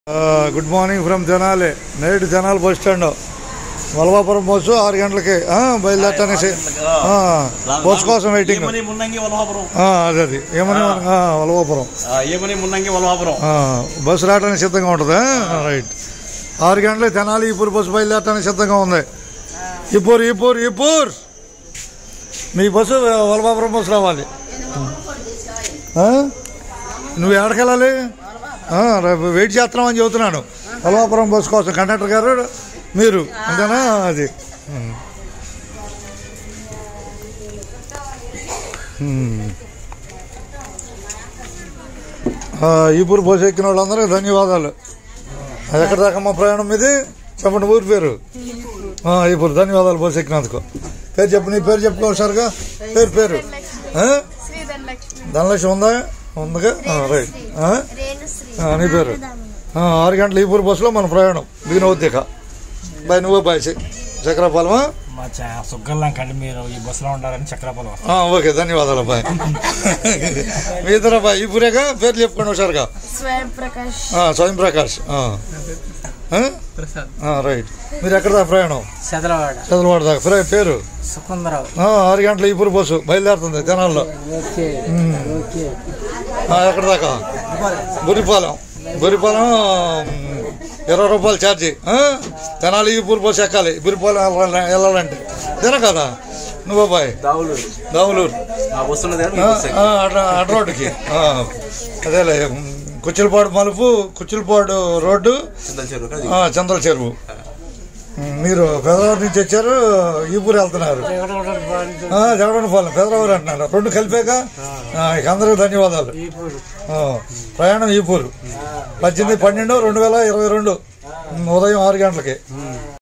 Good morning from Tenali night Tenali bus stand Valavapuram bus ఆరు గంటలకి ఆ, బయలుదేరటానికి ఆ, బస్సు కోసం వెయిటింగ్ ఏమని మున్నంగి వలహాపురం ఆ, అదే అది ఏమని ఆ, వలవాపురం ఆ, ఏమని మున్నంగి వలహాపురం ఆ, బస్సు రావడానికి సిద్ధంగా ఉంటుంది ఆ, రైట్ ఆరు గంటలకి తెనాలి ఈపూర్ బస్సు బయలుదేరటానికి సిద్ధంగా ఉంది ఈపూర్ ఈపూర్ ఈపూర్ మీ బస్సు వలవాపురం బస్సు రావాలి ఆ? నువ్వు ఎక్కడికెళ్ళాలి ఆ, రేపు వెయిట్ చేస్తున్నామని చెబుతున్నాను వలవాపురం బస్సు కోసం కండక్టర్ గారు మీరు అంతేనా అది ఉమ్. ఉమ్. ఆ, ఈపూర్ బస్సు ఎక్కిన వాళ్ళందరికీ ధన్యవాదాలు అది ఎక్కడ దాకా మా ప్రయాణం మీది చెప్పండి ఊరి పేరు ఆ, ఈపూర్ ధన్యవాదాలు బస్సు ఎక్కినందుకు పేరు చెప్పు నీ పేరు చెప్పుకో సరిగా పేరు పేరు ఆ? శ్రీధనలక్ష్మి ధనలక్ష్మి ఉందా ఉందిగా ఆ, రైట్ ఆ? రేణుశ్రీ ఆ, నీ పేరు ఆ, ఆరు గంటల ఈపూర్ బస్సులో మన ప్రయాణం బిగిన అవుద్ది ఇక బాయ్ నువ్వు బాయ్ చక్రపాలమా మా చా- సుగ్గల్లం కంటే మీరు ఈ బస్సులో ఉండాలని చక్రపాలెం ఆ, ఓకే ధన్యవాదాలు బాయ్ మీ ఇద్దరు బాయ్ ఈపూరేగా పేరు చెప్పుకోండి ఒకసారిగా స్వయం ప్రకాష్ ఆ, స్వయం ప్రకాష్ ఆ. ఆ? ఆ, రైట్ మీరు ఎక్కడ దాకా ప్రయాణం సెదలవాడ చదలవాడ దాకా ప్రయా- పేరు సుకుందరావు ఆ, ఆరు గంటల ఈపూర్ బస్సు బయలుదేరుతుంది తెనాల్లో ఓకే ఓకే ఆ, ఎక్కడ దాకా బురిపాలెం బురిపాలెం ఉమ్, ఇరవై రూపాయలు ఛార్జీ ఆ? తెనాలి ఈపూర్ బస్సు ఎక్కాలి బురిపాలెం వెళ్ళాలి- వెళ్ళాలంటే తిన కదా నువ్వు బాయ్ దావులు దావులూరు ఆ వస్తున్నది ఆ, ఆ, అడ్ర అడ్ర రోడ్డుకి ఆ, అదేలే ఉమ్, కుచ్చిలపాడు మలుపు కుచ్చిలపాడు రోడ్డు ఆ, చంద్ర చెరువు ఉమ్, మీరు పెదరావూరు నుంచి వచ్చారు ఈపూరు వెళ్తున్నారు ఆ, జగడనపాలెం పెదరావూరు అంటున్నారు రెండు కలిపాక ఆ, ఇక అందరికీ ధన్యవాదాలు ఆ, ప్రయాణం ఈపూరు పద్దెనిమిది పన్నెండు రెండు వేల ఇరవై రెండు ఉమ్, ఉదయం ఆరు గంటలకి